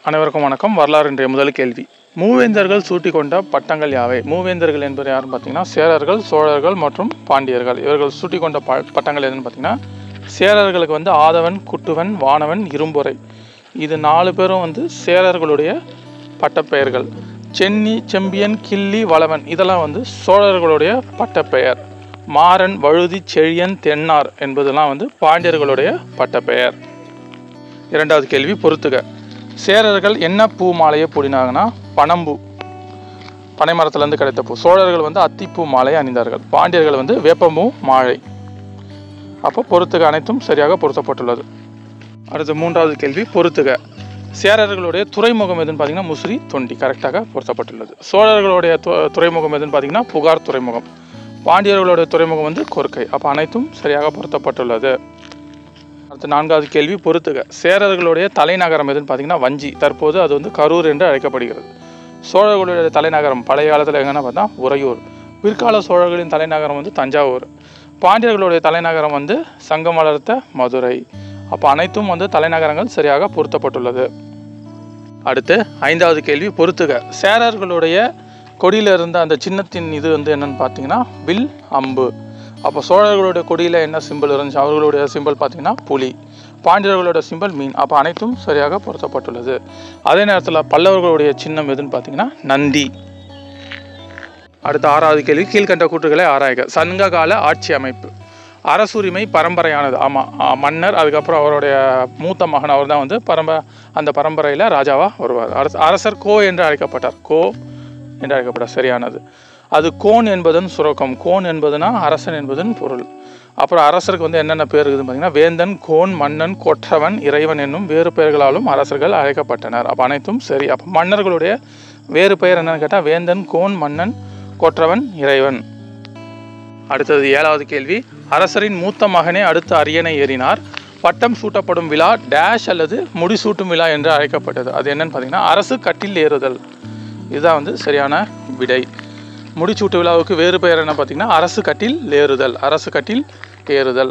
அனைவருக்கும் வணக்கம் வரலாறு இன்றைய முதல் கேள்வி மூவேந்தர்கள் சூட்டி கொண்ட பட்டங்கள் யாவை மூவேந்தர்கள் என்பது யாருன்னு பார்த்தீங்கன்னா சேரர்கள் சோழர்கள் மற்றும் பாண்டியர்கள் இவர்கள் சூட்டி கொண்ட ப பட்டங்கள் எதுன்னு பார்த்தீங்கன்னா சேரர்களுக்கு வந்து ஆதவன் குட்டுவன் வானவன் இரும்பொறை இது நாலு பேரும் வந்து சேரர்களுடைய பட்டப்பெயர்கள் சென்னி செம்பியன் கிள்ளி வளவன் இதெல்லாம் வந்து சோழர்களுடைய பட்டப்பெயர் மாறன் வழுதி செழியன் தென்னார் என்பதெல்லாம் வந்து பாண்டியர்களுடைய பட்டப்பெயர் இரண்டாவது கேள்வி பொறுத்துக சேரர்கள் என்ன பூ மாலையை பூடினாங்கன்னா பனம்பூ பனை மரத்துலேருந்து கிடைத்த பூ சோழர்கள் வந்து அத்திப்பூ மாலை அணிந்தார்கள் பாண்டியர்கள் வந்து வேப்பம்பூ மாலை அப்போ பொறுத்துக அனைத்தும் சரியாக பொருத்தப்பட்டுள்ளது அடுத்து மூன்றாவது கேள்வி பொறுத்துக சேரர்களுடைய துறைமுகம் எதுன்னு பார்த்தீங்கன்னா முசிறி தொண்டி கரெக்டாக பொருத்தப்பட்டுள்ளது சோழர்களுடைய து- துறைமுகம் எதுன்னு பார்த்தீங்கன்னா புகார் துறைமுகம் பாண்டியர்களுடைய துறைமுகம் வந்து கொர்க்கை அப்போ அனைத்தும் சரியாக பொருத்தப்பட்டுள்ளது அடுத்து நான்காவது கேள்வி பொறுத்துக சேரர்களுடைய தலைநகரம் எதுன்னு பார்த்தீங்கன்னா வஞ்சி தற்போது அது வந்து கரூர் என்று அழைக்கப்படுகிறது சோழர்களுடைய தலைநகரம் பழைய காலத்தில் எங்கன்னா பார்த்தா உறையூர் பிற்கால சோழர்களின் தலைநகரம் வந்து தஞ்சாவூர் பாண்டியர்களுடைய தலைநகரம் வந்து சங்கம் வளர்த்த மதுரை அப்போ அனைத்தும் வந்து தலைநகரங்கள் சரியாக பொருத்தப்பட்டுள்ளது அடுத்து ஐந்தாவது கேள்வி பொறுத்துக சேரர்களுடைய கொடியில் இருந்த அந்த சின்னத்தின் இது வந்து என்னன்னு பார்த்தீங்கன்னா வில் அம்பு அப்போ சோழர்களுடைய கொடியில் என்ன சிம்பிள் இருந்துச்சு அவர்களுடைய சிம்பிள் பார்த்தீங்கன்னா புலி பாண்டியர்களுடைய சிம்பிள் மீன் அப்போ அனைத்தும் சரியாக பொருத்தப்பட்டுள்ளது அதே நேரத்தில் பல்லவர்களுடைய சின்னம் எதுன்னு பார்த்தீங்கன்னா நந்தி அடுத்த ஆறாவது கேள்வி கீழ்கண்ட கூற்றுகளை ஆராய்க சங்க கால ஆட்சி அமைப்பு அரசுரிமை பரம்பரையானது ஆமாம் மன்னர் அதுக்கப்புறம் அவருடைய மூத்த மகன் அவர் தான் வந்து பரம்ப அந்த பரம்பரையில் ராஜாவாக வருவார் அரச அரசர் கோ என்று அழைக்கப்பட்டார் கோ என்று அழைக்கப்பட்டார் சரியானது அது கோன் என்பதன் சுரக்கம் கோன் என்பதுனா அரசன் என்பதன் பொருள் அப்புறம் அரசருக்கு வந்து என்னென்ன பேர் இருக்குதுன்னு பார்த்தீங்கன்னா வேந்தன் கோன் மன்னன் கொற்றவன் இறைவன் என்னும் வேறு பெயர்களாலும் அரசர்கள் அழைக்கப்பட்டனர் அப்போ அனைத்தும் சரி அப்போ மன்னர்களுடைய வேறு பெயர் என்னன்னு கேட்டால் வேந்தன் கோன் மன்னன் கொற்றவன் இறைவன் அடுத்தது ஏழாவது கேள்வி அரசரின் மூத்த மகனே அடுத்த அரியணை ஏறினார் பட்டம் சூட்டப்படும் விழா டேஷ் அல்லது முடிசூட்டும் விழா என்று அழைக்கப்பட்டது அது என்னன்னு பார்த்தீங்கன்னா அரசு கட்டில் ஏறுதல் இதுதான் வந்து சரியான விடை முடிசூட்டு விழாவுக்கு வேறு பெயர் என்ன பார்த்தீங்கன்னா அரசு கட்டில் ஏறுதல் அரசு கட்டில் ஏறுதல்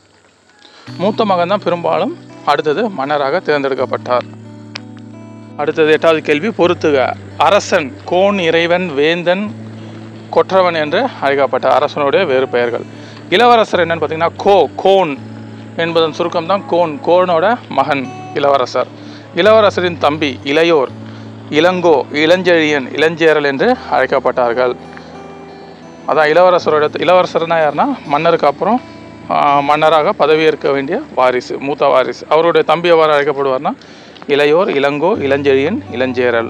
மூத்த மகன் தான் பெரும்பாலும் அடுத்தது மன்னராக தேர்ந்தெடுக்கப்பட்டார் அடுத்தது எட்டாவது கேள்வி பொறுத்துக அரசன் கோன் இறைவன் வேந்தன் கொற்றவன் என்று அழைக்கப்பட்ட அரசனுடைய வேறு பெயர்கள் இளவரசர் என்னன்னு பார்த்தீங்கன்னா கோ கோன் என்பதன் சுருக்கம் தான் கோன் கோனோட மகன் இளவரசர் இளவரசரின் தம்பி இளையோர் இளங்கோ இளஞ்செழியன் இளஞ்சேரல் என்று அழைக்கப்பட்டார்கள் அதான் இளவரசரோட இளவரசர்னா யாருன்னா மன்னருக்கு அப்புறம் ஆஹ், மன்னராக பதவியேற்க வேண்டிய வாரிசு மூத்த வாரிசு அவருடைய தம்பி எவ்வாறு அழைக்கப்படுவார்னா இளையோர் இளங்கோ இளஞ்செழியன் இளஞ்சேரல்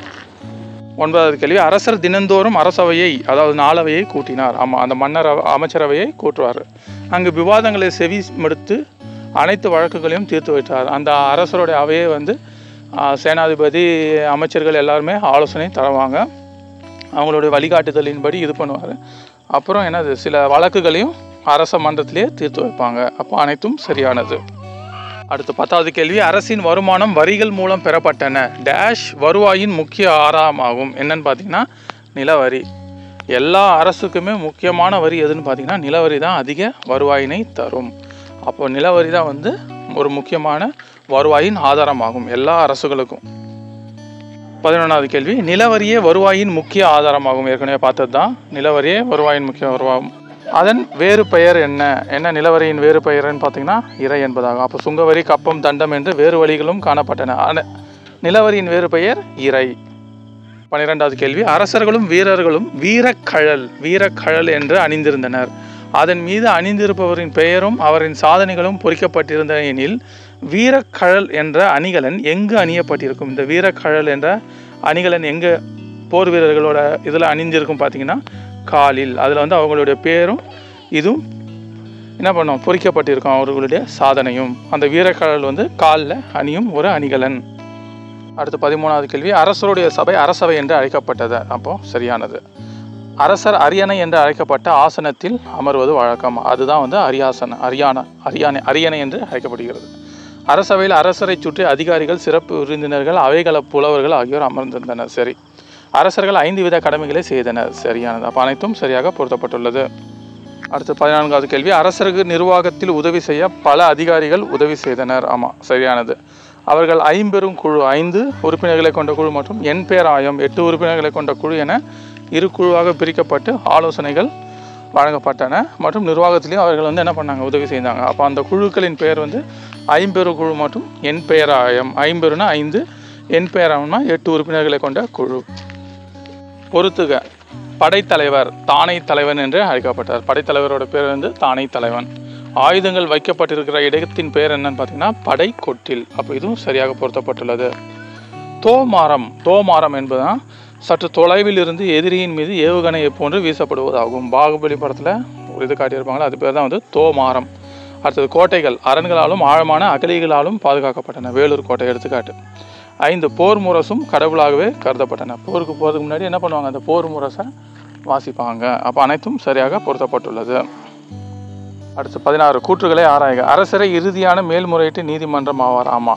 ஒன்பதாவது கேள்வி அரசர் தினந்தோறும் அரசவையை அதாவது நாளவையை கூட்டினார் ஆமாம் அந்த மன்னர் அவ- அமைச்சரவையை கூட்டுவார் அங்கு விவாதங்களை செவி மடுத்து அனைத்து வழக்குகளையும் தீர்த்து வைத்தார் அந்த அரசருடைய அவையை வந்து ஆ, சேனாதிபதி அமைச்சர்கள் எல்லாருமே ஆலோசனை தருவாங்க அவங்களுடைய வழிகாட்டுதலின்படி இது பண்ணுவார் அப்புறம் என்னது சில வழக்குகளையும் அரச மன்றத்திலேயே தீர்த்து வைப்பாங்க அப்போ அனைத்தும் சரியானது அடுத்து பத்தாவது கேள்வி அரசின் வருமானம் வரிகள் மூலம் பெறப்பட்டன டேஷ் வருவாயின் முக்கிய ஆதாரமாகும் என்னன்னு பார்த்தீங்கன்னா நிலவரி எல்லா அரசுக்குமே முக்கியமான வரி எதுன்னு பார்த்தீங்கன்னா நிலவரி தான் அதிக வருவாயினை தரும் அப்போ நிலவரி தான் வந்து ஒரு முக்கியமான வருவாயின் ஆதாரமாகும் எல்லா அரசுகளுக்கும் பதினொன்றாவது கேள்வி நிலவரியே வருவாயின் முக்கிய ஆதாரமாகும் ஏற்கனவே பார்த்தது தான் நிலவரியே வருவாயின் முக்கிய வருவாகும் அதன் வேறு பெயர் என்ன என்ன நிலவரியின் வேறு பெயர்னு பார்த்தீங்கன்னா இறை என்பதாகும் அப்போ சுங்கவரி கப்பம் தண்டம் என்று வேறு வழிகளும் காணப்பட்டன ஆன- நிலவரியின் வேறு பெயர் இறை பன்னிரெண்டாவது கேள்வி அரசர்களும் வீரர்களும் வீரக்கழல் வீரக்கழல் என்று அணிந்திருந்தனர் அதன் மீது அணிந்திருப்பவரின் பெயரும் அவரின் சாதனைகளும் பொறிக்கப்பட்டிருந்த எனில் வீரக்கழல் என்ற அணிகலன் எங்கு அணியப்பட்டிருக்கும் இந்த வீரக்கழல் என்ற அணிகலன் எங்கே போர் வீரர்களோட இதில் அணிந்திருக்கும் பார்த்தீங்கன்னா காலில் அதில் வந்து அவங்களுடைய பேரும் இதுவும் என்ன பண்ணும் பொறிக்கப்பட்டிருக்கும் அவர்களுடைய சாதனையும் அந்த வீரக்கழல் வந்து காலில் அணியும் ஒரு அணிகலன் அடுத்து பதிமூணாவது கேள்வி அரசருடைய சபை அரசவை என்று அழைக்கப்பட்டது அப்போ சரியானது அரசர் அரியணை என்று அழைக்கப்பட்ட ஆசனத்தில் அமர்வது வழக்கம் அதுதான் வந்து அரியாசன அரியானா அரியானை அரியணை என்று அழைக்கப்படுகிறது அரசவையில் அரசரை சுற்றி அதிகாரிகள் சிறப்பு விருந்தினர்கள் அவைகள புலவர்கள் ஆகியோர் அமர்ந்திருந்தனர் சரி அரசர்கள் ஐந்து வித கடமைகளை செய்தனர் சரியானது அப்போ அனைத்தும் சரியாக பொருத்தப்பட்டுள்ளது அடுத்து பதினான்காவது கேள்வி அரசருக்கு நிர்வாகத்தில் உதவி செய்ய பல அதிகாரிகள் உதவி செய்தனர் ஆமாம் சரியானது அவர்கள் ஐம்பெரும் குழு ஐந்து உறுப்பினர்களை கொண்ட குழு மற்றும் எண் பேராயம் எட்டு உறுப்பினர்களை கொண்ட குழு என இரு குழுவாக பிரிக்கப்பட்டு ஆலோசனைகள் வழங்கப்பட்டன மற்றும் நிர்வாகத்திலையும் அவர்கள் வந்து என்ன பண்ணாங்க உதவி செய்தாங்க அப்போ அந்த குழுக்களின் பெயர் வந்து ஐம்பெரு குழு மற்றும் எண் பேராயம் ஐம்பெருனா ஐந்து எண் பேராயம்னா எட்டு உறுப்பினர்களை கொண்ட குழு பொறுத்துக படைத்தலைவர் தானை தலைவன் என்று அழைக்கப்பட்டார் படைத்தலைவரோட பேர் வந்து தானை தலைவன் ஆயுதங்கள் வைக்கப்பட்டிருக்கிற இடத்தின் பேர் என்னன்னு பார்த்தீங்கன்னா படை கொட்டில் அப்போ இதுவும் சரியாக பொருத்தப்பட்டுள்ளது தோமாரம் தோமாரம் என்பதுதான் சற்று தொலைவில் இருந்து எதிரியின் மீது ஏவுகணையை போன்று வீசப்படுவதாகும் பாகுபலி படத்தில் ஒரு இது காட்டியிருப்பாங்களா அது பேர் தான் வந்து தோமாரம் அடுத்தது கோட்டைகள் அரண்களாலும் ஆழமான அகலிகளாலும் பாதுகாக்கப்பட்டன வேலூர் கோட்டை எடுத்துக்காட்டு ஐந்து போர் முரசும் கடவுளாகவே கருதப்பட்டன போருக்கு போகிறதுக்கு முன்னாடி என்ன பண்ணுவாங்க அந்த போர் முரசை வாசிப்பாங்க அப்போ அனைத்தும் சரியாக பொருத்தப்பட்டுள்ளது அடுத்து பதினாறு கூற்றுகளை ஆராய்க அரசரை இறுதியான மேல்முறையீட்டு நீதிமன்றம் ஆவார் ஆமாம்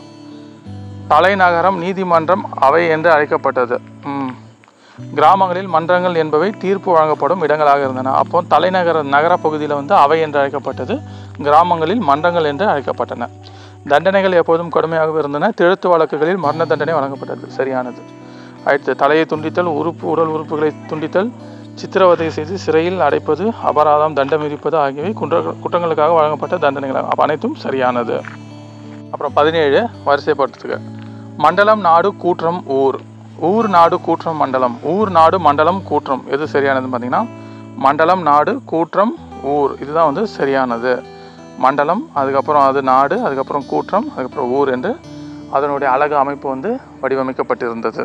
தலைநகரம் நீதிமன்றம் அவை என்று அழைக்கப்பட்டது ம். கிராமங்களில் மன்றங்கள் என்பவை தீர்ப்பு வழங்கப்படும் இடங்களாக இருந்தன அப்போ தலைநகர நகர பகுதியில் வந்து அவை என்று அழைக்கப்பட்டது கிராமங்களில் மன்றங்கள் என்று அழைக்கப்பட்டன தண்டனைகள் எப்போதும் கடுமையாக இருந்தன திழுத்து வழக்குகளில் மரண தண்டனை வழங்கப்பட்டது சரியானது அடுத்து தலையை துண்டித்தல் உறுப்பு உடல் உறுப்புகளை துண்டித்தல் சித்திரவதை செய்து சிறையில் அடைப்பது அபராதம் தண்டம் விதிப்பது ஆகியவை குற்ற குற்றங்களுக்காக வழங்கப்பட்ட தண்டனைகள் அப்ப அனைத்தும் சரியானது அப்புறம் பதினேழு வரிசைப்படுத்துக மண்டலம் நாடு கூற்றம் ஊர் ஊர் நாடு கூற்றம் மண்டலம் ஊர் நாடு மண்டலம் கூற்றம் எது சரியானதுன்னு பார்த்தீங்கன்னா மண்டலம் நாடு கூற்றம் ஊர் இதுதான் வந்து சரியானது மண்டலம் அதுக்கப்புறம் அது நாடு அதுக்கப்புறம் கூற்றம் அதுக்கப்புறம் ஊர் என்று அதனுடைய அழகு அமைப்பு வந்து வடிவமைக்கப்பட்டிருந்தது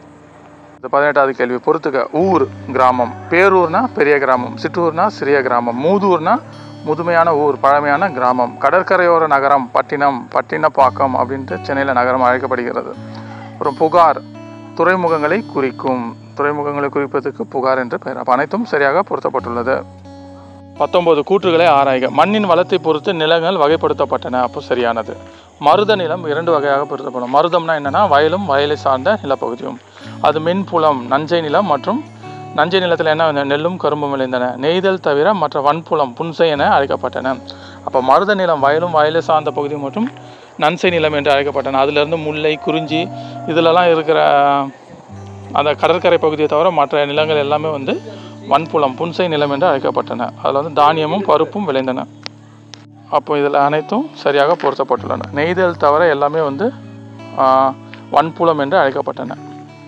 இந்த பதினெட்டாவது கேள்வி பொறுத்துக்க ஊர் கிராமம் பேரூர்னா பெரிய கிராமம் சிற்றூர்னா சிறிய கிராமம் மூதூர்னா முதுமையான ஊர் பழமையான கிராமம் கடற்கரையோர நகரம் பட்டினம் பட்டினப்பாக்கம் அப்படின்ட்டு சென்னையில் நகரம் அழைக்கப்படுகிறது அப்புறம் புகார் துறைமுகங்களை குறிக்கும் துறைமுகங்களை குறிப்பதற்கு புகார் என்று பெயர் அப்போ அனைத்தும் சரியாக பொருத்தப்பட்டுள்ளது பத்தொன்பது கூற்றுகளை ஆராய்க மண்ணின் வளத்தை பொறுத்து நிலங்கள் வகைப்படுத்தப்பட்டன அப்போ சரியானது மருத நிலம் இரண்டு வகையாக பொருத்தப்படும் மருதம்னா என்னன்னா வயலும் வயலை சார்ந்த நிலப்பகுதியும் அது மென்புலம் நஞ்சை நிலம் மற்றும் நஞ்சை நிலத்தில் என்ன வந்தன? நெல்லும் கரும்பும் விளைந்தன நெய்தல் தவிர மற்ற வன்புலம் புன்சை என அழைக்கப்பட்டன அப்போ மருத நிலம் வயலும் வயலை சார்ந்த பகுதி மற்றும் நன்சை நிலம் என்று அழைக்கப்பட்டன அதிலிருந்து முல்லை குறிஞ்சி இதிலெல்லாம் இருக்கிற அந்த கடற்கரை பகுதியை தவிர மற்ற நிலங்கள் எல்லாமே வந்து வன்புலம் புன்சை நிலம் என்று அழைக்கப்பட்டன அதில் வந்து தானியமும் பருப்பும் விளைந்தன அப்போ இதில் அனைத்தும் சரியாக பொருத்தப்பட்டுள்ளன நெய்தல் தவிர எல்லாமே வந்து ஆஹ், வன்புலம் என்று அழைக்கப்பட்டன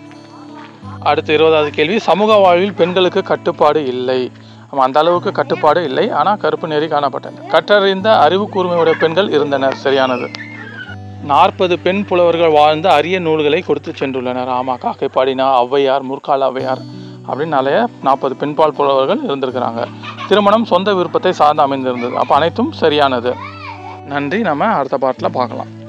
அடுத்து இருபதாவது கேள்வி சமூக வாழ்வில் பெண்களுக்கு கட்டுப்பாடு இல்லை ஆமா, அந்த அளவுக்கு கட்டுப்பாடு இல்லை ஆனால் கருப்பு நெறி காணப்பட்டன கற்றறிந்த அறிவு கூர்மையுடைய பெண்கள் இருந்தனர் சரியானது நாற்பது பெண் புலவர்கள் வாழ்ந்த அரிய நூல்களை கொடுத்து சென்றுள்ளனர் ஆமா காக்கைப்பாடினா ஔவையார் முற்கால ஔவையார் அப்படின்னு நிறைய நாற்பது பெண்பால் புலவர்கள் இருந்திருக்கிறாங்க திருமணம் சொந்த விருப்பத்தை சார்ந்து அமைந்திருந்தது அப்போ அனைத்தும் சரியானது நன்றி நம்ம அடுத்த பாட்டில் பார்க்கலாம்